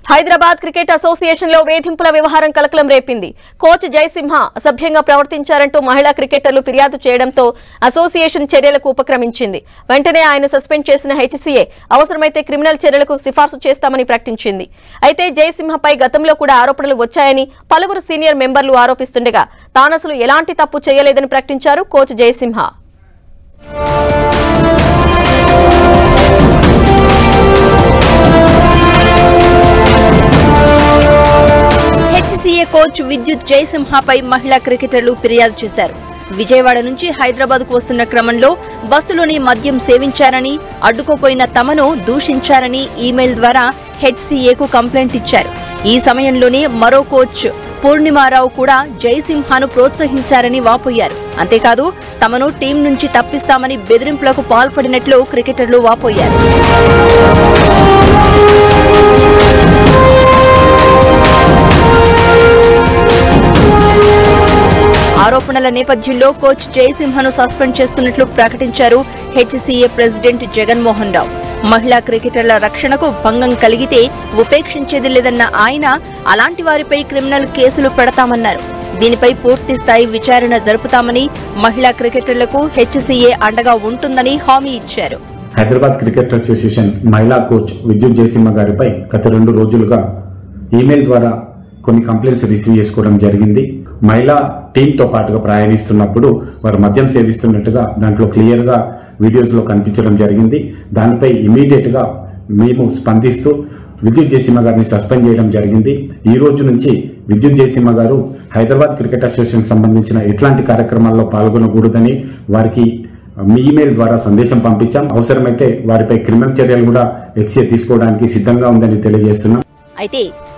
Hyderabad cricket association లో వేధింపుల వ్యవహారం కలకలం రేపింది కోచ్ జయసింహ అసభ్యంగా ప్రవర్తించారంటూ మహిళా క్రికెటర్లు ఫిర్యాదు చేయడంతో అసోసియేషన్ చర్యలకు ఉపక్రమించింది వెంటనే ఆయన సస్పెండ్ చేసిన హెచ్సీఏ అవసరమైతే క్రిమినల్ చర్యలకు సిఫార్సు చేస్తామని ప్రకటించింది అయితే జయసింహపై గతంలో కూడా ఆరోపణలు వచ్చాయని పలువురు సీనియర్ మెంబర్లు ఆరోపిస్తుండగా తానసలు ఎలాంటి తప్పు చేయలేదని ప్రకటించారు కోచ్ జయసింహ హెచ్సీఏ కోచ్ విద్యుత్ జయసింహపై మహిళా క్రికెటర్లు ఫిర్యాదు చేశారు విజయవాడ నుంచి హైదరాబాద్ కు వస్తున్న క్రమంలో బస్సులోని మద్యం సేవించారని అడ్డుకోపోయిన తమను దూషించారని ఈమెయిల్ ద్వారా హెచ్సీఏకు కంప్లైంట్ ఇచ్చారు ఈ సమయంలోనే మరో కోచ్ పూర్ణిమారావు కూడా జయసింహను ప్రోత్సహించారని వాపోయారు అంతేకాదు తమను టీం నుంచి తప్పిస్తామని బెదిరింపులకు పాల్పడినట్లు క్రికెటర్లు వాపోయారు ఆరోపణల నేపథ్యంలో కోచ్ జయసింహను సస్పెండ్ చేస్తున్నట్లు ప్రకటించారు హెచ్సీఏ ప్రెసిడెంట్ జగన్మోహన్ రావు మహిళా క్రికెటర్ల రక్షణకు భంగం కలిగితే ఉపేక్షించేది లేదన్న ఆయన అలాంటి వారిపై క్రిమినల్ కేసులు పెడతామన్నారు దీనిపై పూర్తి స్థాయి విచారణ జరుపుతామని మహిళా క్రికెటర్లకు హెచ్సీఏ అండగా ఉంటుందని హామీ ఇచ్చారు హైదరాబాద్ క్రికెట్ అసోసియేషన్ మహిళా కోచ్ విద్యుత్ జయసింహ గారిపై గత రెండు రోజులుగా ఈమెయిల్ ద్వారా కొన్ని కంప్లైంట్స్ రిసీవ్ చేసుకోవడం జరిగింది మహిళా టీంతో పాటుగా ప్రయాణిస్తున్నప్పుడు వారు మద్యం సేవిస్తున్నట్టుగా దాంట్లో క్లియర్ గా వీడియోస్ లో కనిపించడం జరిగింది దానిపై ఇమీడియట్ గా మేము స్పందిస్తూ విద్యుత్ జయసింహ గారిని సస్పెండ్ చేయడం జరిగింది ఈ రోజు నుంచి విద్యుత్ జయసింహ గారు హైదరాబాద్ క్రికెట్ అసోసియేషన్ సంబంధించిన ఎట్లాంటి కార్యక్రమాల్లో పాల్గొనకూడదని వారికి మీ ఇమెయిల్ ద్వారా సందేశం పంపించాం అవసరమైతే వారిపై క్రిమినల్ చర్యలు కూడా ఎక్సే తీసుకోవడానికి సిద్ధంగా ఉందని తెలియజేస్తున్నాం అయితే